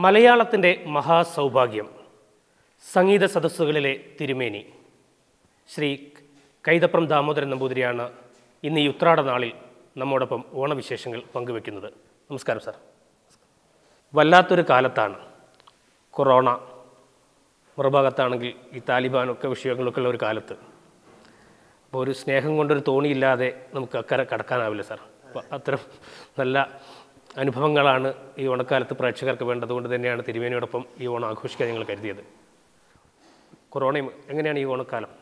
മലയാളത്തിൻ്റെ മഹാസൗഭാഗ്യം സംഗീത സദസ്സുകളിലെ തിരുമേനി ശ്രീ കൈതപ്രം ദാമോദരൻ നമ്പൂതിരിയാണ് ഇന്ന് ഈ ഉത്രാട നാളിൽ നമ്മോടൊപ്പം ഓണവിശേഷങ്ങൾ പങ്കുവെക്കുന്നത് നമസ്കാരം സാർ വല്ലാത്തൊരു കാലത്താണ് കൊറോണ മറുഭാഗത്താണെങ്കിൽ ഈ താലിബാനൊക്കെ വിഷയങ്ങളൊക്കെ ഉള്ള ഒരു കാലത്ത് അപ്പോൾ ഒരു സ്നേഹം കൊണ്ടൊരു തോണിയില്ലാതെ നമുക്ക് അക്കരെ കടക്കാനാവില്ല സാർ അപ്പോൾ അത്തരം നല്ല അനുഭവങ്ങളാണ് ഈ ഓണക്കാലത്ത് പ്രേക്ഷകർക്ക് വേണ്ടതുകൊണ്ട് തന്നെയാണ് തിരുമേനിയോടൊപ്പം ഈ ഓണം ആഘോഷിക്കാൻ ഞങ്ങൾ കരുതിയത് കൊറോണയും എങ്ങനെയാണ് ഈ ഓണക്കാലം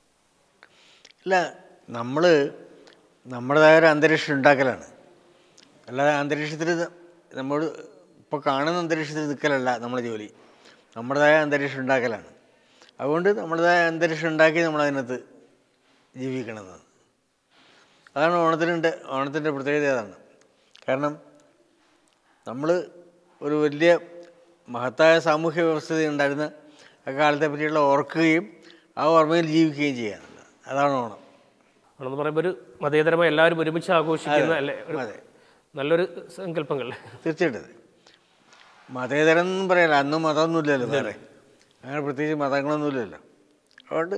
ഇല്ല നമ്മൾ നമ്മുടേതായ ഒരു അന്തരീക്ഷം ഉണ്ടാക്കലാണ് അല്ലാതെ അന്തരീക്ഷത്തിൽ നമ്മൾ ഇപ്പോൾ കാണുന്ന അന്തരീക്ഷത്തിൽ നിൽക്കലല്ല നമ്മുടെ ജോലി നമ്മുടേതായ അന്തരീക്ഷം ഉണ്ടാക്കലാണ് അതുകൊണ്ട് നമ്മുടേതായ അന്തരീക്ഷം ഉണ്ടാക്കി നമ്മളതിനകത്ത് ജീവിക്കണമെന്നാണ് അതാണ് ഓണത്തിനുണ്ട് ഓണത്തിൻ്റെ പ്രത്യേകത അതാണ് കാരണം നമ്മൾ ഒരു വലിയ മഹത്തായ സാമൂഹ്യ വ്യവസ്ഥ ഉണ്ടായിരുന്ന അക്കാലത്തെ പറ്റിയുള്ള ഓർക്കുകയും ആ ഓർമ്മയിൽ ജീവിക്കുകയും ചെയ്യാനുള്ളത് അതാണ് ഓണം ഓണം എന്ന് പറയുമ്പോൾ ഒരു മതേതരമായി എല്ലാവരും ഒരുമിച്ച് ആഘോഷിക്കുന്ന അല്ലേ ഒരു അതെ നല്ലൊരു സങ്കല്പങ്ങൾ തീർച്ചയായിട്ടും അതെ മതേതരം എന്നും പറയാല്ല അന്നും മതമൊന്നുമില്ലല്ലോ വേറെ അങ്ങനെ പ്രത്യേകിച്ച് മതങ്ങളൊന്നുമില്ലല്ലോ അതുകൊണ്ട്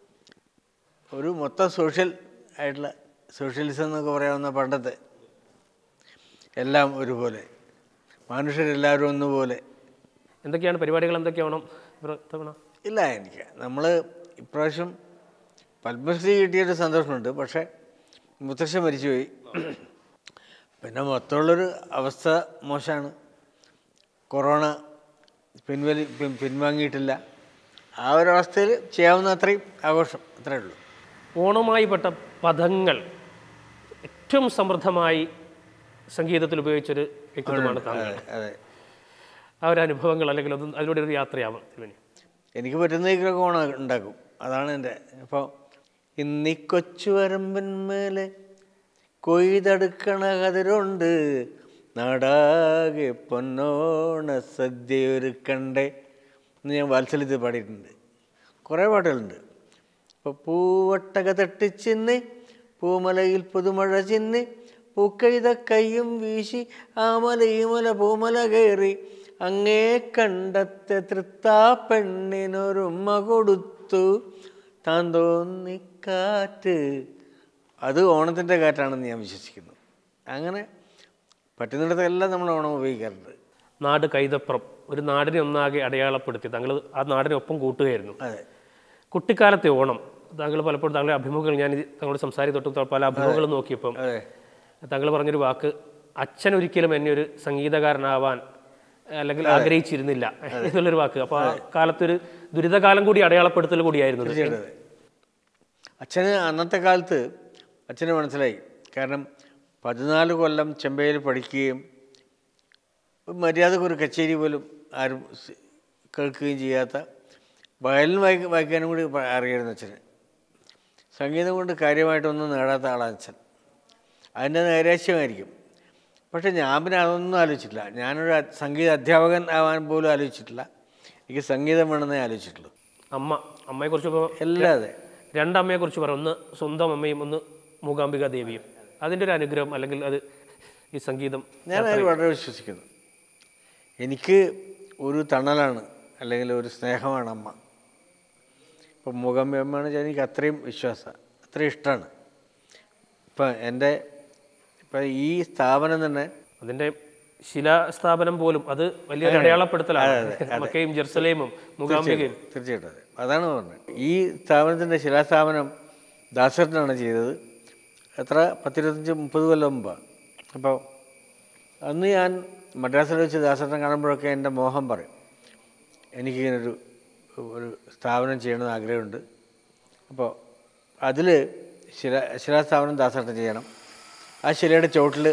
ഒരു മൊത്തം സോഷ്യൽ ആയിട്ടുള്ള സോഷ്യലിസം എന്നൊക്കെ പറയാവുന്ന പണ്ടത്തെ എല്ലാം ഒരുപോലെ മനുഷ്യരെല്ലാവരും ഒന്നുപോലെ എന്തൊക്കെയാണ് പരിപാടികൾ എന്തൊക്കെയാണ് ഓണം തവണ ഇല്ല എനിക്ക് നമ്മൾ ഇപ്രാവശ്യം പത്മശ്രീ കിട്ടിയൊരു സന്തോഷമുണ്ട് പക്ഷേ മുത്തശ്ശ മരിച്ചുപോയി പിന്നെ മൊത്തമുള്ളൊരു അവസ്ഥ മോശമാണ് കൊറോണ പിൻവലി പിൻ- പിൻവാങ്ങിയിട്ടില്ല ആ ഒരു അവസ്ഥയിൽ ചെയ്യാവുന്ന അത്രയും ആഘോഷം അത്രേ ഉള്ളൂ ഓണവുമായി പെട്ട പദങ്ങൾ ഏറ്റവും സമൃദ്ധമായി സംഗീതത്തിൽ ഉപയോഗിച്ചൊരു വ്യക്തിത്വമാണ് താങ്കൾ അതെ അതെ ആ ഒരു അനുഭവങ്ങൾ അല്ലെങ്കിൽ അത് അതിലൂടെ ഒരു യാത്രയാവാം തിരുമേനി എനിക്ക് പറ്റുന്നതിലൊക്കെ ഓണം ഉണ്ടാക്കും അതാണ് എൻ്റെ അപ്പോൾ ഇന്നീ കൊച്ചുവരമ്പന്മേലെ കൊയ്തടുക്കണ കതിരുണ്ട് നാടാകെ പൊന്നോണ സദ്യയൊരുക്കണ്ടേ എന്ന് ഞാൻ വാത്സല്യത്തിൽ പാടിയിട്ടുണ്ട് കുറേ പാട്ടുകളുണ്ട് ഇപ്പോൾ പൂവട്ടക തട്ടിച്ചിന്ന് പൂമലയിൽ പുതുമഴ ചിന്ന് പൂക്കൈത കയ്യും വീശി ആമല ഈമല പൂമല കയറി അങ്ങേ കണ്ടത്തെ തൃത്താ പെണ്ണിനൊരുമ്മ കൊടുത്തു താൻ തോന്നിക്കാറ്റ് അത് ഓണത്തിൻ്റെ കാറ്റാണെന്ന് ഞാൻ വിശ്വസിക്കുന്നു അങ്ങനെ പറ്റുന്നിടത്തെല്ലാം നമ്മൾ ഓണം ഉപയോഗിക്കാറുണ്ട് നാട് കൈതപ്രം ഒരു നാടിനെ ഒന്നാകെ അടയാളപ്പെടുത്തി താങ്കൾ ആ നാടിനെ ഒപ്പം കൂട്ടുകയായിരുന്നു അതെ കുട്ടിക്കാലത്തെ ഓണം താങ്കൾ പലപ്പോഴും താങ്കളുടെ അഭിമുഖങ്ങൾ ഞാൻ ഇത് താങ്കളോട് സംസാരിച്ചു തൊട്ട് പല അഭിമുഖങ്ങളും നോക്കിയപ്പം അതെ താങ്കൾ പറഞ്ഞൊരു വാക്ക് അച്ഛൻ ഒരിക്കലും എന്നെ ഒരു സംഗീതകാരനാവാൻ അല്ലെങ്കിൽ ആഗ്രഹിച്ചിരുന്നില്ല എന്നുള്ളൊരു വാക്ക് അപ്പോൾ ആ കാലത്തൊരു ദുരിതകാലം കൂടി അടയാളപ്പെടുത്തൽ കൂടിയായിരുന്നു ഇത്. തീർച്ചയായിട്ടും അതെ അച്ഛന് അന്നത്തെ കാലത്ത് അച്ഛന് മനസ്സിലായി കാരണം പതിനാല് കൊല്ലം ചെമ്പയിൽ പഠിക്കുകയും ഒരു മര്യാദക്ക് ഒരു കച്ചേരി പോലും ആരും സ് കേൾക്കുകയും ചെയ്യാത്ത വയലിൻ വായിക്ക വായിക്കാനും കൂടി പ- അറിയായിരുന്നു അച്ഛന് സംഗീതം കൊണ്ട് കാര്യമായിട്ടൊന്നും നേടാത്ത ആളാണ് അച്ഛൻ അതിൻ്റെ നൈരാശ്യമായിരിക്കും പക്ഷേ ഞാൻ പിന്നെ അതൊന്നും ആലോചിച്ചിട്ടില്ല ഞാനൊരു അ- സംഗീത അധ്യാപകൻ ആവാൻ പോലും ആലോചിച്ചിട്ടില്ല എനിക്ക് സംഗീതം വേണമെന്നേ ആലോചിച്ചിട്ടുള്ളൂ അമ്മ അമ്മയെക്കുറിച്ച് ഇപ്പോൾ എല്ലാം അതെ രണ്ടമ്മയെക്കുറിച്ച് പറ ഒന്ന് സ്വന്തം അമ്മയും ഒന്ന് മൂകാംബിക ദേവിയും അതിൻ്റെ ഒരു അനുഗ്രഹം അല്ലെങ്കിൽ അത് ഈ സംഗീതം ഞാൻ അതിൽ വളരെ വിശ്വസിക്കുന്നു എനിക്ക് ഒരു തണലാണ് അല്ലെങ്കിൽ ഒരു സ്നേഹമാണ് അമ്മ ഇപ്പം മുഖമ്മയാണ് എനിക്ക് അത്രയും വിശ്വാസമാണ് അത്രയും ഇഷ്ടമാണ് ഇപ്പം എൻ്റെ ഇപ്പം ഈ സ്ഥാപനം തന്നെ അതിൻ്റെ ശിലാസ്ഥാപനം പോലും അത് വലിയൊരു അടയാളപ്പെടുത്തലാണ് മക്കയും ജെറുസലേമും മൂകാംബികയും തീർച്ചയായിട്ടും അതെ അതാണ് പറഞ്ഞത് ഈ സ്ഥാപനത്തിൻ്റെ ശിലാസ്ഥാപനം ദാസരനാണ് ചെയ്തത് എത്ര പത്തിരുപത്തഞ്ച് മുപ്പത് കൊല്ലം മുമ്പാണ് അപ്പോൾ അന്ന് ഞാൻ മദ്രാസിൽ വെച്ച് ദാസരനെ കാണുമ്പോഴൊക്കെ എൻ്റെ മോഹം പറയും എനിക്കിങ്ങനൊരു ഒരു സ്ഥാപനം ചെയ്യണമെന്ന് ആഗ്രഹമുണ്ട് അപ്പോൾ അതിൽ ശില ശിലാസ്ഥാപനം ദാസരൻ ചെയ്യണം ആ ശിലയുടെ ചോട്ടിൽ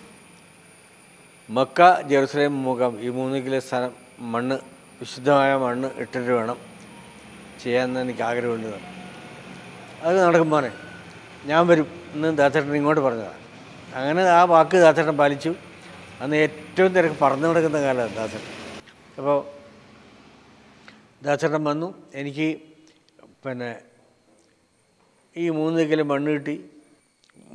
മക്ക ജെറുസലേം മുഖം ഈ മൂന്ന് കിലോ സ്ഥലം മണ്ണ് വിശുദ്ധമായ മണ്ണ് ഇട്ടിട്ട് വേണം ചെയ്യാമെന്ന് എനിക്ക് ആഗ്രഹമുണ്ട് എന്ന്. അത് നടക്കും മോനെ ഞാൻ വരും എന്ന് ദാസേട്ടൻ ഇങ്ങോട്ട് പറഞ്ഞതാണ് അങ്ങനെ ആ വാക്ക് ദാസേട്ടൻ പാലിച്ചു അന്ന് ഏറ്റവും തിരക്ക് പറന്നു നടക്കുന്ന കാലമാണ് ദാസേട്ടൻ അപ്പോൾ ദാസേട്ടൻ വന്നു എനിക്ക് പിന്നെ ഈ മൂന്ന് കിലോ മണ്ണ് കിട്ടി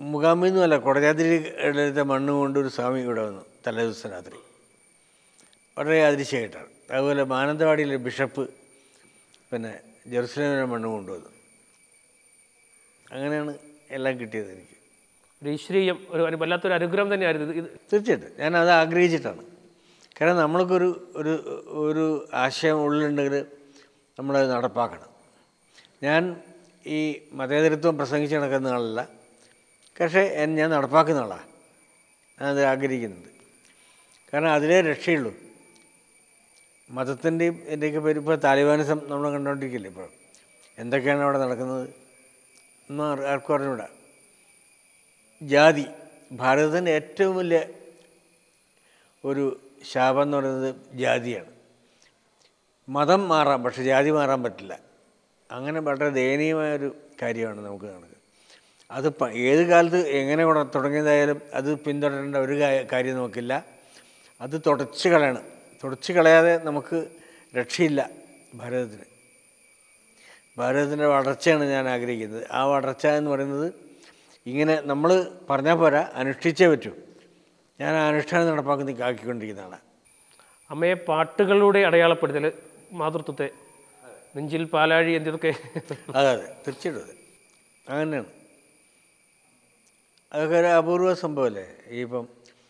മുഖാമിന്നുമല്ല കൊടജാതിരി എടുത്ത മണ്ണ് കൊണ്ട് ഒരു സ്വാമി ഇവിടെ വന്നു തലേദിവസം രാത്രി വളരെ അതിശയമായിട്ടാണ് അതുപോലെ മാനന്തവാടിയിലെ ബിഷപ്പ് പിന്നെ ജെറുസലേമിനെ മണ്ണ് കൊണ്ടുവന്നു അങ്ങനെയാണ് എല്ലാം കിട്ടിയത് എനിക്ക് ഒരു ഈശ്വരീയം ഒരു ഒരു വല്ലാത്തൊരു അനുഗ്രഹം തന്നെയായിരുന്നു ഇത് ഇത് തീർച്ചയായിട്ടും ഞാൻ അത് ആഗ്രഹിച്ചിട്ടാണ് കാരണം നമ്മൾക്കൊരു ഒരു ഒരു ആശയം ഉള്ളിലുണ്ടെങ്കിൽ നമ്മളത് നടപ്പാക്കണം ഞാൻ ഈ മതേതരത്വം പ്രസംഗിച്ച് നടക്കുന്ന ആളല്ല പക്ഷേ എൻ- ഞാൻ നടപ്പാക്കുന്ന ആളാണ് ഞാനത് ആഗ്രഹിക്കുന്നുണ്ട് കാരണം അതിലേ രക്ഷയുള്ളൂ മതത്തിൻ്റെയും എൻ്റെയൊക്കെ പേര് ഇപ്പോൾ താലിബാനിസം നമ്മൾ കണ്ടുകൊണ്ടിരിക്കില്ലേ ഇപ്പോൾ എന്തൊക്കെയാണ് അവിടെ നടക്കുന്നത് ഒന്നും ആർ- ആർക്കും അറിഞ്ഞൂടാ ജാതി ഭാരതത്തിൻ്റെ ഏറ്റവും വലിയ ഒരു ശാപം എന്ന് പറയുന്നത് ജാതിയാണ് മതം മാറാം പക്ഷെ ജാതി മാറാൻ പറ്റില്ല അങ്ങനെ വളരെ ദയനീയമായൊരു കാര്യമാണ് നമുക്ക് നടക്കുന്നത് അത് പ- ഏത് കാലത്ത് എങ്ങനെ കൂടെ തുടങ്ങിയതായാലും അത് പിന്തുടരേണ്ട ഒരു കാ- കാര്യം നമുക്കില്ല അത് തുടച്ച് കളയണം തുടച്ച് കളയാതെ നമുക്ക് രക്ഷയില്ല ഭാരതത്തിന് ഭാരതത്തിൻ്റെ വളർച്ചയാണ് ഞാൻ ആഗ്രഹിക്കുന്നത് ആ വളർച്ച എന്ന് പറയുന്നത് ഇങ്ങനെ നമ്മൾ പറഞ്ഞാൽ പോരാ അനുഷ്ഠിച്ചേ പറ്റൂ ഞാൻ ആ അനുഷ്ഠാനം നടപ്പാക്കുന്ന ആക്കിക്കൊണ്ടിരിക്കുന്നതാണ് അമ്മയെ പാട്ടുകളിലൂടെ അടയാളപ്പെടുത്തൽ മാതൃത്വത്തെ നെഞ്ചിൽ പാലാഴി എന്തൊക്കെ അതെ അതെ തീർച്ചയായിട്ടും അതെ അങ്ങനെയാണ് അതൊക്കെ ഒരു അപൂർവ സംഭവമല്ലേ ഈ ഇപ്പം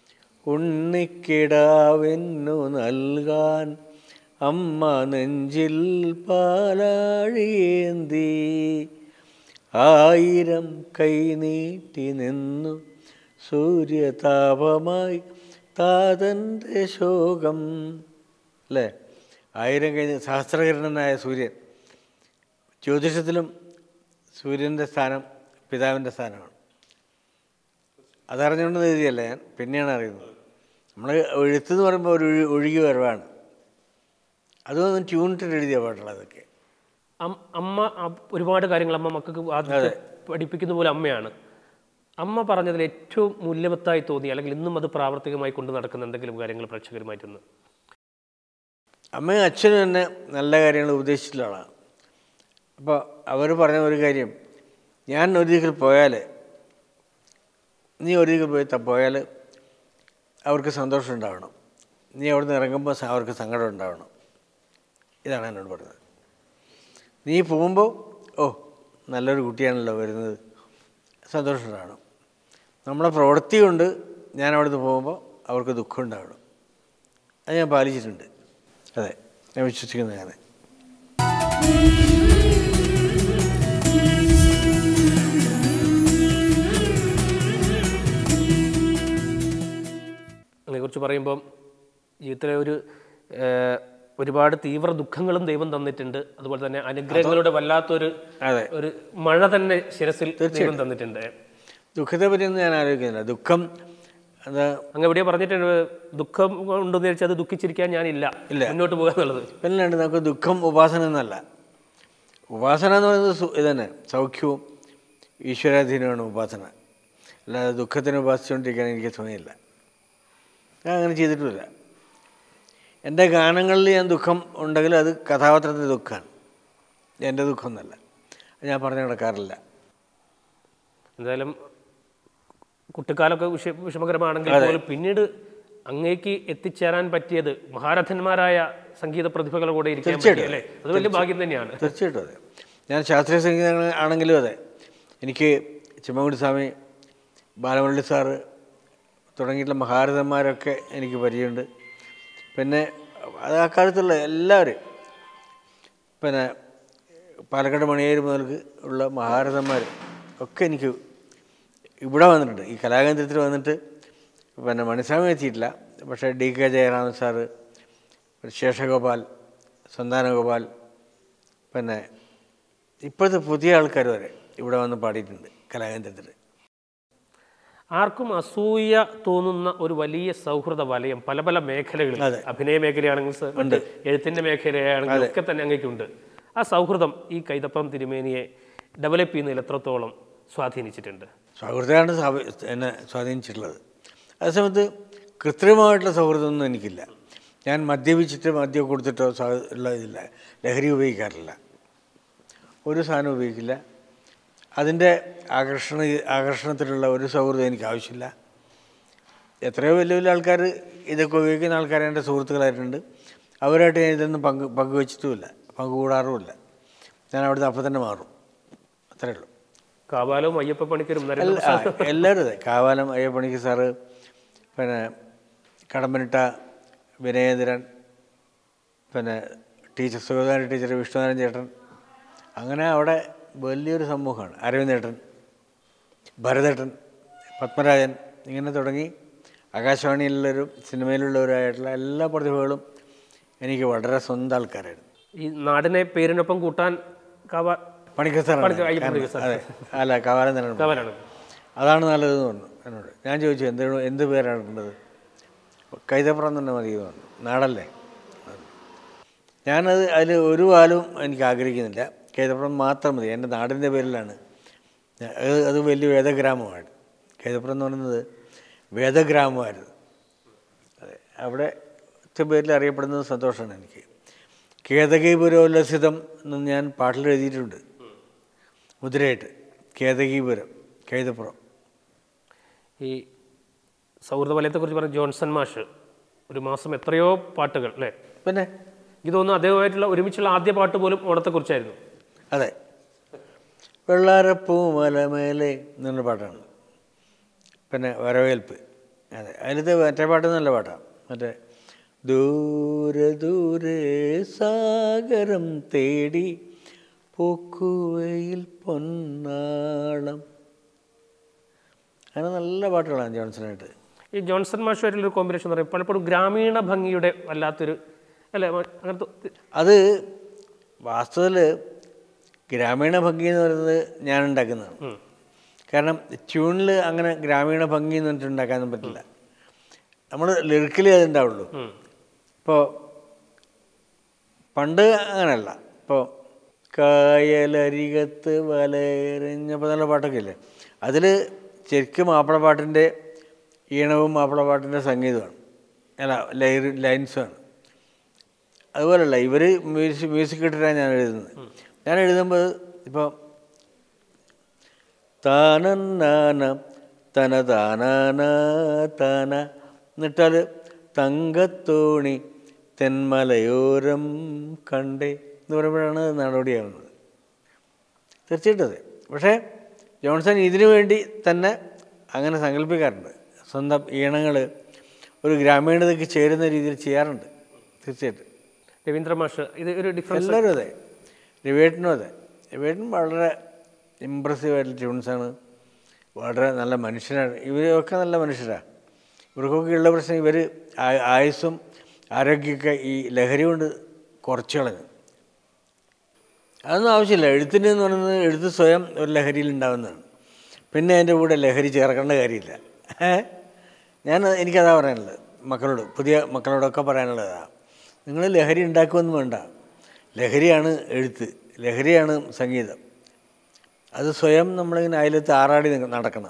ഉണ്ണിക്കിടാവെന്നു നൽകാൻ അമ്മ നെഞ്ചിൽ പാലാഴിയേന്തി ആയിരം കൈ നീട്ടി നിന്നു സൂര്യതാപമായി താതൻ്റെ ശോകം അല്ലേ ആയിരം കഴിഞ്ഞ് സഹസ്രകിരണനായ സൂര്യൻ ജ്യോതിഷത്തിലും സൂര്യൻ്റെ സ്ഥാനം പിതാവിൻ്റെ സ്ഥാനമാണ് അതറിഞ്ഞുകൊണ്ട് എഴുതിയല്ല ഞാൻ പിന്നെയാണ് അറിയുന്നത് നമ്മൾ എഴുത്തെന്ന് പറയുമ്പോൾ ഒരു ഒഴു- ഒഴുകി വരവാണ് അതൊന്നും ട്യൂണിട്ടിട്ട് എഴുതിയ പാട്ടുള്ള അതൊക്കെ അം- അമ്മ അ- ഒരുപാട് കാര്യങ്ങൾ അമ്മ മക്കൾക്ക് ആദ്യത്തെ പഠിപ്പിക്കുന്ന പോലെ അമ്മയാണ് അമ്മ പറഞ്ഞതിൽ ഏറ്റവും മൂല്യവത്തായി തോന്നി അല്ലെങ്കിൽ ഇന്നും അത് പ്രാവർത്തികമായി കൊണ്ട് നടക്കുന്ന എന്തെങ്കിലും കാര്യങ്ങൾ പ്രേക്ഷകരുമായിട്ടൊന്ന് അമ്മയും അച്ഛനും തന്നെ നല്ല കാര്യങ്ങൾ ഉപദേശിച്ചിട്ടുള്ള ആളാണ് അപ്പോൾ അവർ പറഞ്ഞ ഒരു കാര്യം ഞാൻ ഒരു ദിക്കിൽ പോയാൽ നീ ഒരു ദിക്കിൽ പോയി ത- പോയാൽ അവർക്ക് സന്തോഷം ഉണ്ടാവണം നീ അവിടെ നിന്ന് ഇറങ്ങുമ്പോൾ സ- അവർക്ക് സങ്കടം ഉണ്ടാവണം ഇതാണ് എന്നോട് പറഞ്ഞത് നീ പോകുമ്പോൾ ഓ നല്ലൊരു കുട്ടിയാണല്ലോ വരുന്നത് സന്തോഷം ഉണ്ടാവണം നമ്മളെ പ്രവൃത്തി കൊണ്ട് ഞാൻ അവിടുന്ന് പോകുമ്പോൾ അവർക്ക് ദുഃഖം ഉണ്ടാവണം അത് ഞാൻ പാലിച്ചിട്ടുണ്ട് അതെ ഞാൻ വിശ്വസിക്കുന്നത് ഞാൻ അതിനെക്കുറിച്ച് പറയുമ്പം ജീവിതത്തിലെ ഒരു ഏഹ്, ഒരുപാട് തീവ്ര ദുഃഖങ്ങളും ദൈവം തന്നിട്ടുണ്ട് അതുപോലെ തന്നെ അനുഗ്രഹങ്ങളുടെ വല്ലാത്തൊരു അതെ ഒരു മഴ തന്നെ ശിരസിൽ ദൈവം തന്നിട്ടുണ്ട് ദുഃഖത്തെ പറ്റിയൊന്നും ഞാൻ ആലോചിക്കുന്നില്ല ദുഃഖം എന്താ അങ്ങ് എവിടെയോ പറഞ്ഞിട്ടുണ്ട് ദുഃഖം ഉണ്ടെന്ന് വെച്ചാൽ അത് ദുഃഖിച്ചിരിക്കാൻ ഞാനില്ല ഇല്ല. മുന്നോട്ട് പോകുക എന്നുള്ളത് പിന്നല്ലാണ്ട് നമുക്ക് ദുഃഖം ഉപാസന എന്നല്ല ഉപാസന എന്ന് പറയുന്നത് സു- ഇതന്നെ സൗഖ്യവും ഈശ്വരാധീനമാണ് ഉപാസന അല്ലാതെ ദുഃഖത്തിനെ ഉപാസിച്ചുകൊണ്ടിരിക്കാൻ എനിക്ക് സമയമില്ല ഞാൻ അങ്ങനെ ചെയ്തിട്ടുമില്ല എൻ്റെ ഗാനങ്ങളിൽ ഞാൻ ദുഃഖം ഉണ്ടെങ്കിൽ അത് കഥാപാത്രത്തിൻ്റെ ദുഃഖമാണ് എൻ്റെ ദുഃഖം എന്നല്ല അത് ഞാൻ പറഞ്ഞു നടക്കാറില്ല എന്തായാലും കുട്ടിക്കാലമൊക്കെ വിഷ വിഷമകരമാണെങ്കിൽ പോലും പിന്നീട് അങ്ങേക്ക് എത്തിച്ചേരാൻ പറ്റിയത് മഹാരഥന്മാരായ സംഗീത പ്രതിഭകളുടെ കൂടെ ഇരിക്കാൻ പറ്റി അല്ലേ അത് വലിയ ഭാഗ്യം തന്നെയാണ് തീർച്ചയായിട്ടും അതെ ഞാൻ ശാസ്ത്രീയ സംഗീതം ആണെങ്കിലും അതെ എനിക്ക് ചിമ്മൻകുടി സ്വാമി ബാലമുരളി സാറ് തുടങ്ങിയിട്ടുള്ള മഹാരഥന്മാരൊക്കെ എനിക്ക് പരിചയമുണ്ട് പിന്നെ അത് ആ കാലത്തുള്ള എല്ലാവരും പിന്നെ പാലക്കാട് മണിയേരി മുതൽക്ക് ഉള്ള മഹാരഥന്മാർ ഒക്കെ എനിക്ക് ഇവിടെ വന്നിട്ടുണ്ട് ഈ കലാകേന്ദ്രത്തിൽ വന്നിട്ട് പിന്നെ മണിസ്വാമി എത്തിയിട്ടില്ല പക്ഷേ D K Jayaraman sir Seshagopal Santhanagopal പിന്നെ ഇപ്പോഴത്തെ പുതിയ ആൾക്കാർ വരെ ഇവിടെ വന്ന് പാടിയിട്ടുണ്ട് കലാകേന്ദ്രത്തിൽ ആർക്കും അസൂയ തോന്നുന്ന ഒരു വലിയ സൗഹൃദ വലയം പല പല മേഖലകളിൽ അതെ. അഭിനയ മേഖലയാണെങ്കിൽ സ- മറ്റ് എഴുത്തിന്റെ മേഖലയാണെങ്കിൽ ഒക്കെ തന്നെ അങ്ങേക്കുണ്ട് ആ സൗഹൃദം ഈ കൈതപ്പം തിരുമേനിയെ ഡെവലപ്പ് ചെയ്യുന്നതിൽ എത്രത്തോളം സ്വാധീനിച്ചിട്ടുണ്ട് സൗഹൃദമാണ് സ്വാ- എന്നെ സ്വാധീനിച്ചിട്ടുള്ളത് അതേസമയത്ത് കൃത്രിമമായിട്ടുള്ള സൗഹൃദമൊന്നും എനിക്കില്ല ഞാൻ മദ്യപിച്ചിട്ട് മദ്യം കൊടുത്തിട്ടോ സൗ- ഉള്ള ഇതില്ല ലഹരി ഉപയോഗിക്കാറില്ല ഒരു സാധനം ഉപയോഗിക്കില്ല അതിൻ്റെ ആകർഷണ ആകർഷണത്തിലുള്ള ഒരു സൗഹൃദം എനിക്ക് ആവശ്യമില്ല എത്രയോ വലിയ വലിയ ആൾക്കാർ ഇതൊക്കെ ഉപയോഗിക്കുന്ന ആൾക്കാർ എൻ്റെ സുഹൃത്തുക്കളായിട്ടുണ്ട് അവരായിട്ട് ഞാൻ ഇതൊന്നും പങ്ക് പങ്കുവെച്ചിട്ടുമില്ല പങ്കുകൂടാറുമില്ല ഞാൻ അവിടുന്ന് അപ്പം തന്നെ മാറും അത്രേ ഉള്ളൂ കാവാലവും അയ്യപ്പ പണിക്കരും എല്ലാ നരേന്ദ്ര ആ, എല്ലാവരും അതെ കാവാലം അയ്യപ്പണിക്ക് സാറ് പിന്നെ കടമ്പനിട്ട വിനയേന്ദ്രൻ പിന്നെ ടീച്ചർ സുഗതാരി ടീച്ചർ വിഷ്ണുനാരായൺ ചേട്ടൻ അങ്ങനെ അവിടെ വലിയൊരു സമൂഹമാണ് അരവിന്ദേട്ടൻ ഭരതേട്ടൻ പത്മരാജൻ ഇങ്ങനെ തുടങ്ങി ആകാശവാണിയിലുള്ളവരും സിനിമയിലുള്ളവരായിട്ടുള്ള എല്ലാ പ്രതിഭകളും എനിക്ക് വളരെ സ്വന്തം ആൾക്കാരായിരുന്നു ഈ നാടിനെ പേരിനൊപ്പം കൂട്ടാൻ കാവാ പണിക്കർ സാറാണ് പണിക്കർ, അയ്യപ്പ പണിക്കർ സാർ. അതെ അല്ല കാവാലം തന്നെ കാവാലാണ് അതാണ് നല്ലതെന്ന് പറഞ്ഞു എന്നോട് ഞാൻ ചോദിച്ചു എന്ത് എന്ത് പേരാണ് ഇടേണ്ടത് കൈതപ്പുറം തന്നെ മതി എന്ന് പറഞ്ഞു നാടല്ലേ ഞാനത് അതിൽ ഒരു കാലവും എനിക്ക് ആഗ്രഹിക്കുന്നില്ല കൈതപ്പുറം മാത്രം മതി എൻ്റെ നാടിൻ്റെ പേരിലാണ് ഞാൻ- അത് അത് വലിയ വേദഗ്രാമമാണ് കൈതപ്പുറം എന്ന് പറയുന്നത് വേദഗ്രാമമായിരുന്നു അതെ അവിടെ പേരിൽ അറിയപ്പെടുന്നത് സന്തോഷമാണ് എനിക്ക് കേതകീപുരോല്ലസിതം എന്ന് ഞാൻ പാട്ടിൽ എഴുതിയിട്ടുണ്ട് മുദ്രയായിട്ട് കേതകീപുരം കൈതപ്പുറം ഈ സൗഹൃദ വലയത്തെക്കുറിച്ച് പറഞ്ഞ ജോൺസൺ മാഷ് ഒരു മാസം എത്രയോ പാട്ടുകൾ അല്ലേ പിന്നെ ഇതൊന്നും അദ്ദേഹമായിട്ടുള്ള ഒരുമിച്ചുള്ള ആദ്യ പാട്ട് പോലും ഓണത്തെക്കുറിച്ചായിരുന്നു അതെ വെള്ളാരപ്പൂ മലമേലെ എന്നുള്ള പാട്ടാണ് പിന്നെ വരവേൽപ്പ് അതെ അതിലത്തെ മറ്റേ പാട്ട് നല്ല പാട്ടാണ് മറ്റേ ദൂരെ ദൂരെ സാഗരം തേടി പൂക്കുവയിൽ പൊന്നാളം അങ്ങനെ നല്ല പാട്ടുകളാണ് ജോൺസണായിട്ട് ഈ ജോൺസൺ മാഷുമായിട്ടുള്ള ഒരു കോമ്പിനേഷൻ എന്ന് പറയുമ്പോൾ പലപ്പോഴും ഗ്രാമീണ ഭംഗിയുടെ വല്ലാത്തൊരു അല്ലേ മ- അങ്ങനത്തെ അത് വാസ്തവത്തിൽ ഗ്രാമീണ ഭംഗി എന്ന് പറയുന്നത് ഞാൻ ഉണ്ടാക്കുന്നതാണ് ഉം. കാരണം ട്യൂണിൽ അങ്ങനെ ഗ്രാമീണ ഭംഗി എന്ന് പറഞ്ഞിട്ട് ഉണ്ടാക്കാനൊന്നും പറ്റില്ല നമ്മൾ ലിറിക്കലി അത് ഉണ്ടാവുള്ളൂ ഉം. ഇപ്പോൾ പണ്ട് അങ്ങനെയല്ല ഇപ്പോൾ കായലരികത്ത് വലയെറിഞ്ഞപ്പോൾ നല്ല പാട്ടൊക്കെ ഇല്ലേ അതിൽ ശരിക്കും മാപ്പിളപ്പാട്ടിൻ്റെ ഈണവും മാപ്പിളപ്പാട്ടിൻ്റെ സംഗീതമാണ് അല്ല ലൈ ലൈൻസുമാണ് അതുപോലല്ല ഇവർ മ്യൂസിക് മ്യൂസിക് ഇട്ടിട്ടാണ് ഞാൻ എഴുതുന്നത് ഞാൻ എഴുതുമ്പോൾ ഇപ്പോൾ താനന്നാന തന താനാന താന എന്നിട്ടാൽ തങ്കത്തോണി തെന്മലയോരം കണ്ടേ എന്ന് പറയുമ്പോഴാണ് അത് നാടോടിയാവുന്നത് തീർച്ചയായിട്ടും അതെ പക്ഷേ ജോൺസൺ ഇതിനു വേണ്ടി തന്നെ അങ്ങനെ സങ്കല്പിക്കാറുണ്ട് സ്വന്തം ഈണങ്ങൾ ഒരു ഗ്രാമീണതയ്ക്ക് ചേരുന്ന രീതിയിൽ ചെയ്യാറുണ്ട് തീർച്ചയായിട്ടും രവീന്ദ്ര മാഷ് ഇത് ഒരു ഡിഫറൻസ് എല്ലാവരും അതെ രവേട്ടനും അതെ രവേട്ടൻ വളരെ ഇമ്പ്രസീവായിട്ടുള്ള ട്യൂൺസാണ് വളരെ നല്ല മനുഷ്യനാണ് ഇവരൊക്കെ നല്ല മനുഷ്യരാണ് ഇവർക്കൊക്കെ ഉള്ള പ്രശ്നം ഇവർ ആയുസ്സും ആരോഗ്യമൊക്കെ ഈ ലഹരി കൊണ്ട് കുറച്ച് കളഞ്ഞു അതൊന്നും ആവശ്യമില്ല എഴുത്തിന് എന്ന് പറയുന്നത് എഴുത്ത് സ്വയം ഒരു ലഹരിയിൽ ഉണ്ടാകുന്നതാണ് പിന്നെ അതിൻ്റെ കൂടെ ലഹരി ചേർക്കേണ്ട കാര്യമില്ല ഏ? ഞാൻ എനിക്കതാ പറയാനുള്ളത് മക്കളോട് പുതിയ മക്കളോടൊക്കെ പറയാനുള്ളതാണ് നിങ്ങൾ ലഹരി ഉണ്ടാക്കുമെന്ന് വേണ്ട ലഹരിയാണ് എഴുത്ത് ലഹരിയാണ് സംഗീതം അത് സ്വയം നമ്മളിങ്ങനെ അയലത്ത് ആറാടി നിക്ക- നടക്കണം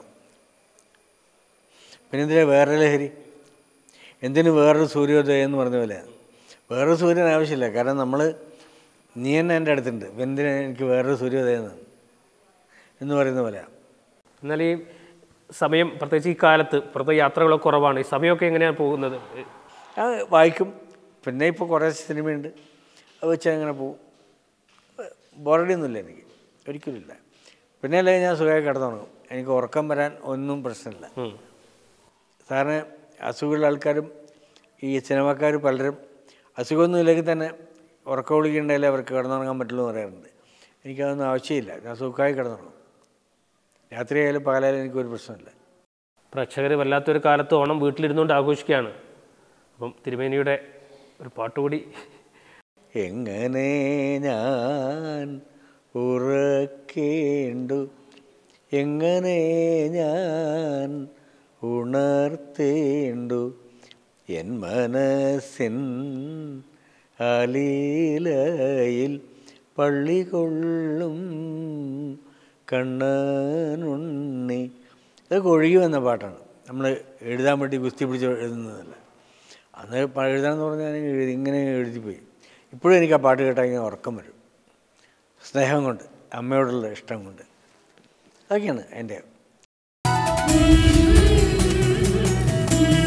പിന്നെ എന്തിനാ വേറെ ലഹരി എന്തിന് വേറൊരു സൂര്യോദയം എന്ന് പറഞ്ഞ പോലെ വേറൊരു സൂര്യൻ ആവശ്യമില്ല കാരണം നമ്മൾ നീ തന്നെ എൻ്റെ അടുത്തുണ്ട് ഇപ്പം എന്തിനാ എനിക്ക് വേറൊരു സൂര്യോദയം എന്ന് എന്ന് പറയുന്ന പോലെയാണ് എന്നാൽ ഈ സമയം പ്രത്യേകിച്ച് ഈ കാലത്ത് പുറത്തെ യാത്രകളൊക്കെ കുറവാണ് ഈ സമയമൊക്കെ എങ്ങനെയാണ് പോകുന്നത് ആ വായിക്കും പിന്നെ ഇപ്പോൾ കുറേ സിനിമയുണ്ട് അത് വെച്ച് അങ്ങനെ പോവും ബോറടിയൊന്നുമില്ല എനിക്ക് ഒരിക്കലുമില്ല പിന്നെ അല്ലെങ്കിൽ ഞാൻ സുഖമായി കിടന്നുറങ്ങും എനിക്ക് ഉറക്കം വരാൻ ഒന്നും പ്രശ്നമില്ല ഉം. സാറിന് അസുഖമുള്ള ആൾക്കാരും ഈ സിനിമക്കാർ പലരും അസുഖമൊന്നും ഇല്ലെങ്കിൽ തന്നെ ഉറക്കം വിളിക്കുന്നുണ്ടെങ്കിൽ അവർക്ക് കിടന്നുറങ്ങാൻ പറ്റുള്ളൂ എന്ന് പറയാറുണ്ട് എനിക്കതൊന്നും ആവശ്യമില്ല ഞാൻ സുഖമായി കിടന്നുറങ്ങും രാത്രി ആയാലും പകലായാലും എനിക്കൊരു പ്രശ്നമില്ല പ്രേക്ഷകർ വല്ലാത്തൊരു കാലത്ത് ഓണം വീട്ടിലിരുന്നുകൊണ്ട് ആഘോഷിക്കുകയാണ് അപ്പം തിരുമേനിയുടെ ഒരു പാട്ടുകൂടി എങ്ങനെ ഞാൻ ഉറക്കേണ്ടു എങ്ങനെ ഞാൻ ഉണർത്തേണ്ടു എൻ മനസ്സിൻ അലീലയിൽ പള്ളി കൊള്ളും കണ്ണനുണ്ണി ഇതൊക്കെ ഒഴുകി വന്ന പാട്ടാണ് നമ്മൾ എഴുതാൻ വേണ്ടി ഗുസ്തി പിടിച്ച് എഴുതുന്നതല്ല അന്ന് പ- എഴുതാന്ന് പറഞ്ഞാൽ ഞാൻ എഴുതി ഇങ്ങനെ എഴുതിപ്പോയി ഇപ്പോഴും എനിക്ക് ആ പാട്ട് കേട്ടാൽ ഇങ്ങനെ ഉറക്കം വരും സ്നേഹം കൊണ്ട് അമ്മയോടുള്ള ഇഷ്ടം കൊണ്ട് അതൊക്കെയാണ് എൻ്റെ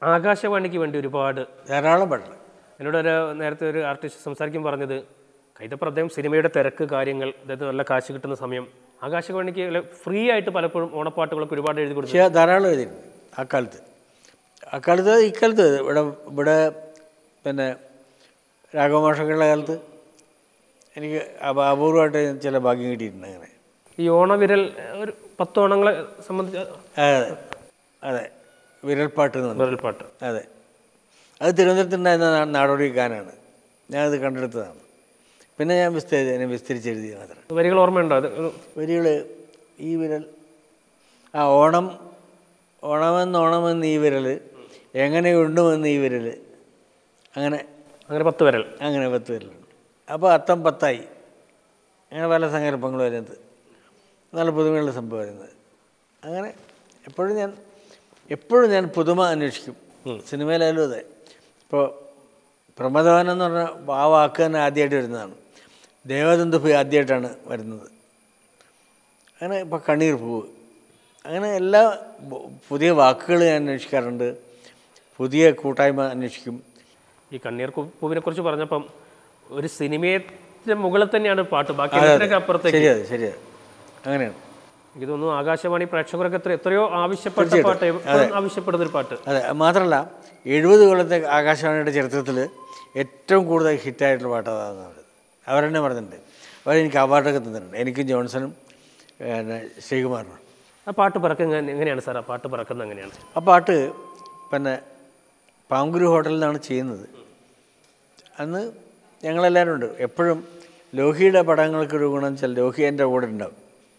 ആകാശവാണിക്ക് വേണ്ടി ഒരുപാട് ധാരാളം പാട്ടുകൾ എന്നോട് ഒരു നേരത്തെ ഒരു ആർട്ടിസ്റ്റ് സംസാരിക്കും പറഞ്ഞത് കൈതപ്ര അദ്ദേഹം സിനിമയുടെ തിരക്ക് കാര്യങ്ങൾ അദ്ദേഹത്തിന് നല്ല കാശ് കിട്ടുന്ന സമയം ആകാശവാണിക്ക് ഫ്രീ ആയിട്ട് പലപ്പോഴും ഓണപ്പാട്ടുകളൊക്കെ ഒരുപാട് എഴുതി കൊടുത്തു പക്ഷേ ധാരാളം എഴുതിയിട്ടുണ്ട് ആ കാലത്ത് ആ കാലത്ത് ഇക്കാലത്ത് ഇവിടെ ഇവിടെ പിന്നെ രാഘവമാഷകളുടെ കാലത്ത് എനിക്ക് അപ- അപൂർവമായിട്ട് ചില ഭാഗ്യം കിട്ടിയിട്ടുണ്ട് അങ്ങനെ ഈ ഓണവിരൽ ഒരു പത്ത് ഓണങ്ങളെ സംബന്ധിച്ച് അതെ അതെ വിരൽപ്പാട്ട് എന്ന് പറഞ്ഞു വിരൽപ്പാട്ട് അതെ അത് തിരുവനന്തപുരത്തുണ്ടായിരുന്ന നാ- നാടോടി ഗാനാണ് ഞാനത് കണ്ടെടുത്തതാണ് പിന്നെ ഞാൻ വിസ്തരി അതിനെ വിസ്തരിച്ചെഴുതി മാത്രം വരികൾ ഓർമ്മയുണ്ടോ അത് ഒരു- വരികൾ ഈ വിരൽ ആ ഓണം ഓണമെന്ന് ഓണമെന്ന് ഈ വിരൽ എങ്ങനെ ഉണ്ടുമെന്ന് ഈ വിരൽ അങ്ങനെ അങ്ങനെ പത്ത് വിരൽ അങ്ങനെ പത്ത് വിരലുണ്ട് അപ്പോൾ അത്തം പത്തായി അങ്ങനെ പല സങ്കല്പങ്ങളും അതിനകത്ത് നല്ല പുതുമയുള്ള സംഭവം വരുന്നത് അങ്ങനെ എപ്പോഴും ഞാൻ എപ്പോഴും ഞാൻ പുതുമ അന്വേഷിക്കും സിനിമയിലായാലും അതെ ഇപ്പോൾ പ്രമദവനം എന്ന് പറഞ്ഞാൽ ആ വാക്ക് തന്നെ ആദ്യമായിട്ട് വരുന്നതാണ് ദേവദന്തുഭി ആദ്യമായിട്ടാണ് വരുന്നത് അങ്ങനെ ഇപ്പോൾ കണ്ണീർ പൂവ് അങ്ങനെ എല്ലാ ബ- പുതിയ വാക്കുകൾ ഞാൻ അന്വേഷിക്കാറുണ്ട് പുതിയ കൂട്ടായ്മ അന്വേഷിക്കും ഈ കണ്ണീർ പൂവിനെ കുറിച്ച് പറഞ്ഞപ്പം ഒരു സിനിമയുടെ മുകളിൽ തന്നെയാണ് പാട്ട് ബാക്കി എല്ലാത്തിനൊക്കെ അപ്പുറത്തേക്ക് ശരിയത് ശരിയത് അങ്ങനെയാണ് എനിക്ക് തോന്നുന്നു ആകാശവാണി പ്രേക്ഷകരൊക്കെ എത്ര എത്രയോ ആവശ്യപ്പെട്ട പാട്ട് എപ്പോഴും ആവശ്യപ്പെടുന്ന ഒരു പാട്ട് അതെ മാത്രമല്ല എഴുപത് കൊല്ലത്തെ ആകാശവാണിയുടെ ചരിത്രത്തിൽ ഏറ്റവും കൂടുതൽ ഹിറ്റായിട്ടുള്ള പാട്ട് അതാണെന്ന് പറയുന്നത് അവരെന്നെ പറഞ്ഞിട്ടുണ്ട് അവരെനിക്ക് അവാർഡൊക്കെ തന്നിട്ടുണ്ട് എനിക്കും ജോൺസണും പിന്നെ ശ്രീകുമാറിനും ആ പാട്ട് പിറക്കുന്ന എങ്ങനെയാണ് സാർ ആ പാട്ട് പിറക്കുന്നത് എങ്ങനെയാണ് ആ പാട്ട് പിന്നെ പാങ്കുരു ഹോട്ടലിൽ നിന്നാണ് ചെയ്യുന്നത് അന്ന് ഞങ്ങളെല്ലാവരും ഉണ്ട് എപ്പോഴും ലോഹിയുടെ പടങ്ങൾക്കൊരു ഗുണം വെച്ചാൽ ലോഹി എൻ്റെ കൂടെ ഉണ്ടാവും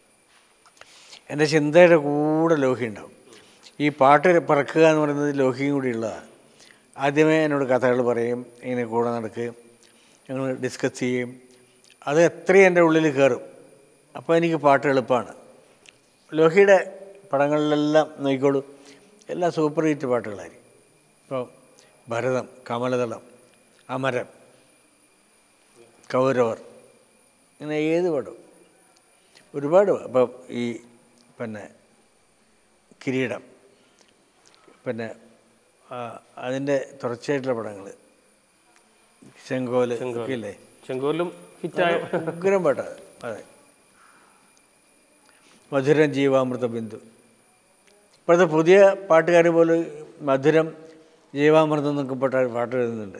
എൻ്റെ ചിന്തയുടെ കൂടെ ലോഹി ഉണ്ടാവും ഈ പാട്ട് പറക്കുക എന്ന് പറയുന്നത് ലോഹിയും കൂടി ഉള്ളതാണ് ആദ്യമേ എന്നോട് കഥകൾ പറയും ഇങ്ങനെ കൂടെ നടക്കുകയും ഞങ്ങൾ ഡിസ്കസ് ചെയ്യും അത് എത്രയും എൻ്റെ ഉള്ളിൽ കയറും അപ്പോൾ എനിക്ക് പാട്ട് എളുപ്പമാണ് ലോഹിയുടെ പടങ്ങളിലെല്ലാം നോക്കിക്കോളൂ എല്ലാം സൂപ്പർ ഹിറ്റ് പാട്ടുകളായിരിക്കും ഇപ്പോൾ ഭരതം കമലദളം അമരം കൗരവർ ഇങ്ങനെ ഏത് പടവും ഒരുപാട് അപ്പം ഈ പിന്നെ കിരീടം പിന്നെ ആ, അതിൻ്റെ തുടർച്ചയായിട്ടുള്ള പടങ്ങൾ ചെങ്കോല് ഒക്കെ ഇല്ലേ ചെങ്കോലും ഹിറ്റായ ഉഗ്രം പാട്ടാണ് അതെ മധുരം ജീവാമൃത ബിന്ദു ഇപ്പോഴത്തെ പുതിയ പാട്ടുകാർ പോലും മധുരം ജീവാമൃതം എന്നൊക്കെ പാട്ട് പാട്ട് എഴുതുന്നുണ്ട്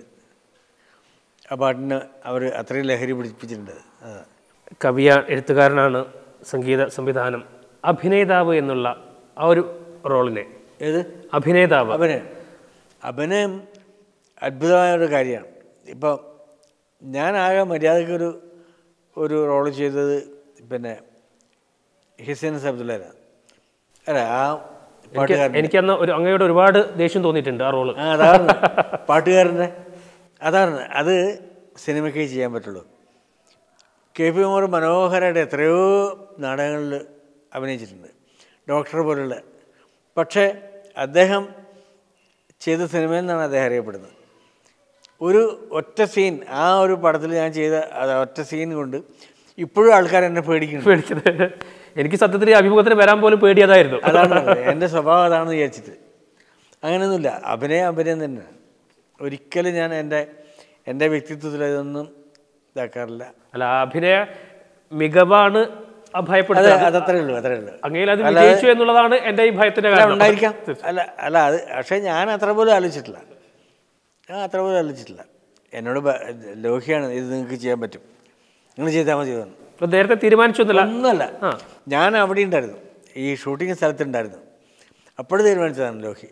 ആ പാട്ടിന് അവർ അത്രയും ലഹരി പിടിപ്പിച്ചിട്ടുണ്ട് അതാ കവിയ എഴുത്തുകാരനാണ് സംഗീത സംവിധാനം അഭിനേതാവ് എന്നുള്ള ആ ഒരു റോളിനെ ഏത് അഭിനേതാവ് അഭിനയം അഭിനയം അത്ഭുതമായ ഒരു കാര്യമാണ് ഇപ്പോൾ ഞാനാകെ മര്യാദക്കൊരു ഒരു റോള് ചെയ്തത് പിന്നെ ഹിസൈൻ അബ്ദുള്ളാരാണ് അല്ല ആ പാട്ടുകാരൻ എനിക്കന്ന് ഒരു അങ്ങയോട് ഒരുപാട് ദേഷ്യം തോന്നിയിട്ടുണ്ട് ആ റോള് ആ അതാണ് പാട്ടുകാരൻ്റെ അതാണ് അത് സിനിമയ്ക്ക് ചെയ്യാൻ പറ്റുള്ളൂ കെ പി ഉമർ മനോഹരമായിട്ട് എത്രയോ നാടകങ്ങളിൽ അഭിനയിച്ചിട്ടുണ്ട് ഡോക്ടർ പോലുള്ള പക്ഷേ അദ്ദേഹം ചെയ്ത സിനിമയിൽ നിന്നാണ് അദ്ദേഹം അറിയപ്പെടുന്നത് ഒരു ഒറ്റ സീൻ ആ ഒരു പടത്തിൽ ഞാൻ ചെയ്ത അത് ഒറ്റ സീൻ കൊണ്ട് ഇപ്പോഴും ആൾക്കാർ എന്നെ പേടിക്കുന്നു പേടിച്ചത് എനിക്ക് സത്യത്തിൽ ഈ അഭിമുഖത്തിന് വരാൻ പോലും പേടിയതായിരുന്നു അതാണ് അത്. എൻ്റെ സ്വഭാവം അതാണെന്ന് വിചാരിച്ചിട്ട് അങ്ങനെയൊന്നുമില്ല അഭിനയം അഭിനയം തന്നെയാണ് ഒരിക്കലും ഞാൻ എൻ്റെ എൻ്റെ വ്യക്തിത്വത്തിൽ ഇതൊന്നും ഇതാക്കാറില്ല അല്ല ആ അഭിനയ മികവാണ് ആ അതെ ഭയപ്പെടുന്നത് അതത്രേ ഉള്ളൂ അത്രേ ഉള്ളൂ അങ്ങയിൽ അത് വിജയിച്ചു എന്നുള്ളതാണ് എൻ്റെ ഈ ഭയത്തിന്റെ അല്ല കാരണം ഉണ്ടായിരിക്കാം അല്ല അല്ല അത് പക്ഷേ ഞാൻ അത്ര പോലും ആലോചിച്ചിട്ടില്ല ഞാൻ അത്ര പോലും ആലോചിച്ചിട്ടില്ല എന്നോട് ബ- ലോഹിയാണ് ഇത് നിങ്ങൾക്ക് ചെയ്യാൻ പറ്റും നിങ്ങൾ ചെയ്താൽ മതി തോന്നുന്നു അപ്പൊ നേരത്തെ തീരുമാനിച്ചൊന്നുമില്ല ഒന്നുമല്ല ആ ഞാൻ അവിടെ ഉണ്ടായിരുന്നു ഈ ഷൂട്ടിംഗ് സ്ഥലത്തുണ്ടായിരുന്നു അപ്പോഴും തീരുമാനിച്ചതാണ് ലോഹി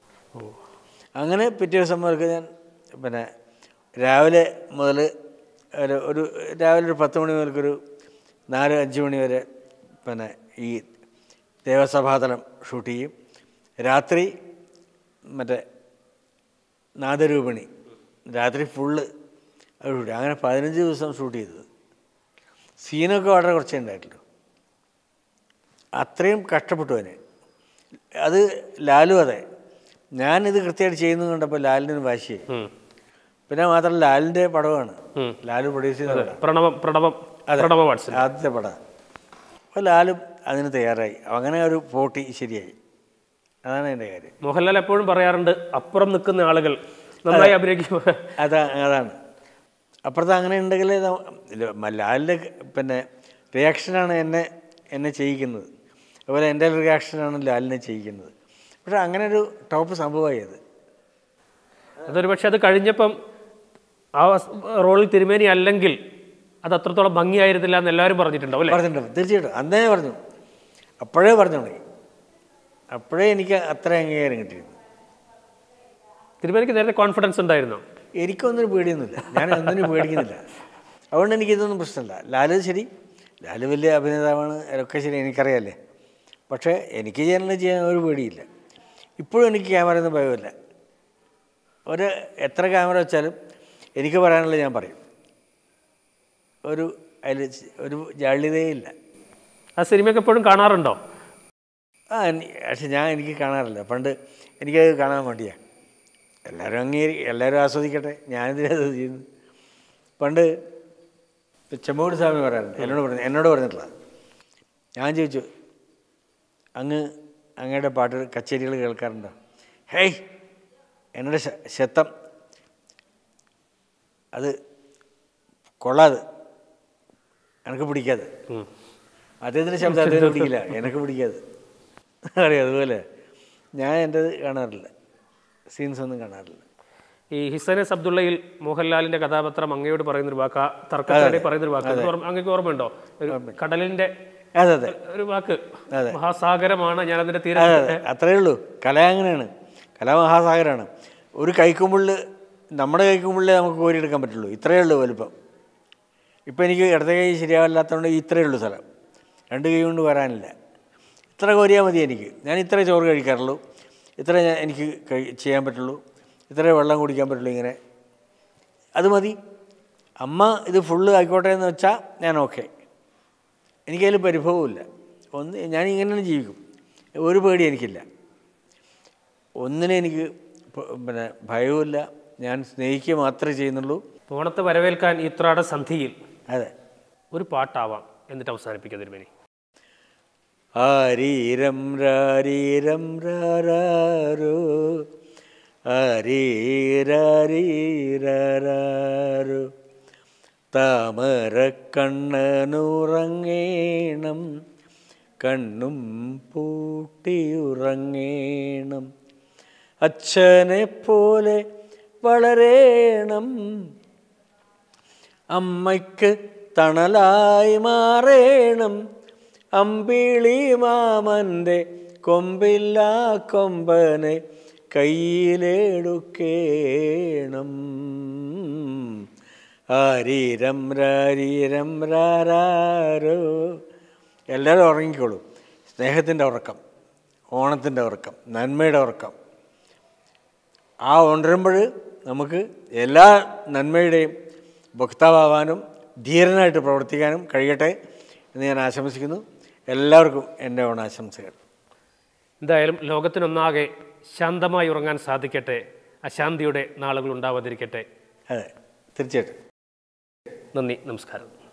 അങ്ങനെ പിറ്റേ ദിവസം മുതൽക്ക് ഞാൻ പിന്നെ രാവിലെ മുതൽ ഒരു ഒരു രാവിലെ ഒരു പത്ത് മണി മുതൽക്കൊരു നാല് അഞ്ച് മണി വരെ പിന്നെ ഈ ദേവസഭാതലം ഷൂട്ട് ചെയ്യും രാത്രി മറ്റേ നാദരൂപിണി രാത്രി ഫുള്ള് അത് ഷൂട്ട് ചെയ്യും അങ്ങനെ പതിനഞ്ച് ദിവസം ഷൂട്ട് ചെയ്തത് സീനൊക്കെ വളരെ കുറച്ചേ ഉണ്ടായിട്ടുള്ളൂ അത്രയും കഷ്ടപ്പെട്ടു അതിന് അത് ലാലു അതെ ഞാനിത് കൃത്യമായിട്ട് ചെയ്യുന്നത് കണ്ടപ്പോൾ ലാലിന് വാശിയായി ഉം. പിന്നെ മാത്രമല്ല ലാലിൻ്റെ പടമാണ് ഉം. ലാലു പ്രൊഡ്യൂസ് ചെയ്ത പടം പ്രണവം പ്രണവം പ്രണവ വാട്സൺ ആദ്യത്തെ പടം അപ്പോൾ ലാലും അതിന് തയ്യാറായി അങ്ങനെ ഒരു പോട്ടി ശരിയായി അതാണ് എൻ്റെ കാര്യം മോഹൻലാൽ എപ്പോഴും പറയാറുണ്ട് അപ്പുറം നിൽക്കുന്ന ആളുകൾ നന്നായി അഭിനയിക്കും അതാ അതാണ് അപ്പുറത്ത് അങ്ങനെ ഉണ്ടെങ്കിൽ ലാലിൻ്റെ പിന്നെ റിയാക്ഷനാണ് എന്നെ എന്നെ ചെയ്യിക്കുന്നത് അതുപോലെ എൻ്റെ റിയാക്ഷനാണ് ലാലിനെ ചെയ്യിക്കുന്നത് പക്ഷേ അങ്ങനെ ഒരു ടോപ്പ് സംഭവമായി അത് അതൊരു പക്ഷെ അത് കഴിഞ്ഞപ്പം ആ റോളിൽ തിരുമേനി അല്ലെങ്കിൽ അത് അത്രത്തോളം ഭംഗിയായിരുന്നില്ല എന്ന് എല്ലാവരും പറഞ്ഞിട്ടുണ്ടാവും അല്ലേ പറഞ്ഞിട്ടുണ്ട് തീർച്ചയായിട്ടും അന്നേ പറഞ്ഞു അപ്പോഴേ പറഞ്ഞു തുടങ്ങി അപ്പോഴേ എനിക്ക് അത്ര അംഗീകാരം കിട്ടിയിരുന്നു തിരുമേനിക്ക് നേരത്തെ കോൺഫിഡൻസ് ഉണ്ടായിരുന്നോ എനിക്കൊന്നിനും പേടിയൊന്നുമില്ല ഞാൻ ഒന്നിനും പേടിക്കുന്നില്ല അതുകൊണ്ട് എനിക്കിതൊന്നും പ്രശ്നമില്ല ലാല് ശരി ലാല് വലിയ അഭിനേതാവാണ് അതൊക്കെ ശരി എനിക്കറിയാമല്ലേ പക്ഷേ എനിക്ക് ചെയ്യാനുള്ള ചെയ്യാൻ ഒരു പേടിയില്ല ഇപ്പോഴും എനിക്ക് ക്യാമറ ഒന്നും ഭയമില്ല ഒരു എത്ര ക്യാമറ വെച്ചാലും എനിക്ക് പറയാനുള്ളത് ഞാൻ പറയും ഒരു അതിൽ ഒരു ജാള്യതയേ ഇല്ല ആ സിനിമയൊക്കെ എപ്പോഴും കാണാറുണ്ടോ ആ എനി- പക്ഷെ ഞാൻ എനിക്ക് കാണാറില്ല പണ്ട് എനിക്കത് കാണാൻ വേണ്ടിയാണ് എല്ലാവരും അംഗീകരി എല്ലാവരും ആസ്വദിക്കട്ടെ ഞാനിതിനത് ചെയ്യുന്നു പണ്ട് ചെമ്മൂട് സ്വാമി പറയാറുണ്ട് എന്നോട് പറഞ്ഞു എന്നോട് പറഞ്ഞിട്ടുള്ള ഞാൻ ചോദിച്ചു അങ്ങ് അങ്ങയുടെ പാട്ട് കച്ചേരികൾ കേൾക്കാറുണ്ടോ ഹേയ് എന്നോട് ശ- ശത്തം അത് കൊള്ളാതെ എനിക്ക് പിടിക്കാതെ ഉം. അദ്ദേഹത്തിൻ്റെ ശബ്ദം അദ്ദേഹത്തിന് പിടിക്കില്ല എനിക്ക് പിടിക്കാതെ അറിയാം അതുപോലെ ഞാൻ എൻ്റെത് കാണാറില്ല സീൻസ് ഒന്നും കാണാറില്ല ഈ ഹിസനസ് അബ്ദുള്ളയിൽ മോഹൻലാലിന്റെ കഥാപാത്രം അങ്ങയോട് പറയുന്നൊരു വാക്ക് ആ തർക്കത്തിനിടെ പറയുന്നൊരു വാക്ക് അത് ഓർമ്മ- അങ്ങേക്ക് ഓർമ്മയുണ്ടോ ഒരു കടലിന്റെ അതെ അതെ ഒരു വാക്ക് മഹാസാഗരമാണ് ഞാൻ അതിന്റെ തീരെ അതെ അതെ അത്രയേ ഉള്ളൂ കല അങ്ങനെയാണ് കല മഹാസാഗരമാണ് ഒരു കൈക്കുമ്പിളിൽ നമ്മുടെ കൈക്കുമ്പിളിലേ നമുക്ക് കോരിയെടുക്കാൻ പറ്റുള്ളൂ ഇത്രയേ ഉള്ളൂ വലുപ്പം ഇപ്പം എനിക്ക് ഇടത്തെ കൈ ശരിയാവില്ലാത്തതുകൊണ്ട് ഇത്രയേ ഉള്ളൂ സ്ഥലം രണ്ട് കൈ കൊണ്ട് വരാനില്ല ഇത്ര കോരിയാൽ മതി എനിക്ക് ഞാൻ ഇത്ര ചോറ് കഴിക്കാറുള്ളൂ ഇത്ര ഞാൻ എനിക്ക് കഴി ചെയ്യാൻ പറ്റുള്ളൂ ഇത്ര വെള്ളം കുടിക്കാൻ പറ്റുള്ളൂ ഇങ്ങനെ അത് മതി അമ്മ ഇത് ഫുള്ള് ആയിക്കോട്ടെ എന്ന് വെച്ചാൽ ഞാൻ ഓക്കെ എനിക്കതിൽ പരിഭവമില്ല ഒന്ന് ഞാൻ ഇങ്ങനെ ജീവിക്കും ഒരു പേടി എനിക്കില്ല ഒന്നിനെ എനിക്ക് പ- പിന്നെ ഭയവുമില്ല ഞാൻ സ്നേഹിക്കുക മാത്രമേ ചെയ്യുന്നുള്ളൂ ഓണത്തെ വരവേൽക്കാൻ ഇത്രാട സന്ധിയിൽ അതെ ഒരു പാട്ടാവാം എന്നിട്ട് അവസാനിപ്പിക്കുക തിരുമേനി ആരീരം രാരീരം രാരോ ആരീരാരീരാരോ താമര കണ്ണനുറങ്ങേണം കണ്ണും പൂട്ടിയുറങ്ങേണം അച്ഛനെ പോലെ വളരേണം അമ്മയ്ക്ക് തണലായി മാറേണം അമ്പിളി മാമൻ്റെ കൊമ്പില്ലാ കൊമ്പനെ കയ്യിലെടുക്കേണം ആരീരം രാരീരം രാരോ എല്ലാവരും ഉറങ്ങിക്കോളൂ സ്നേഹത്തിൻ്റെ ഉറക്കം ഓണത്തിൻ്റെ ഉറക്കം നന്മയുടെ ഉറക്കം ആ ഉണരുമ്പോൾ നമുക്ക് എല്ലാ നന്മയുടെയും ഭക്താവാനും ധീരനായിട്ട് പ്രവർത്തിക്കാനും കഴിയട്ടെ എന്ന് ഞാൻ ആശംസിക്കുന്നു എല്ലാവർക്കും എൻ്റെ ഓണാശംസകൾ എന്തായാലും ലോകത്തിനൊന്നാകെ ശാന്തമായി ഉറങ്ങാൻ സാധിക്കട്ടെ അശാന്തിയുടെ നാളുകൾ ഉണ്ടാവാതിരിക്കട്ടെ അതെ തീർച്ചയായിട്ടും നന്ദി നമസ്കാരം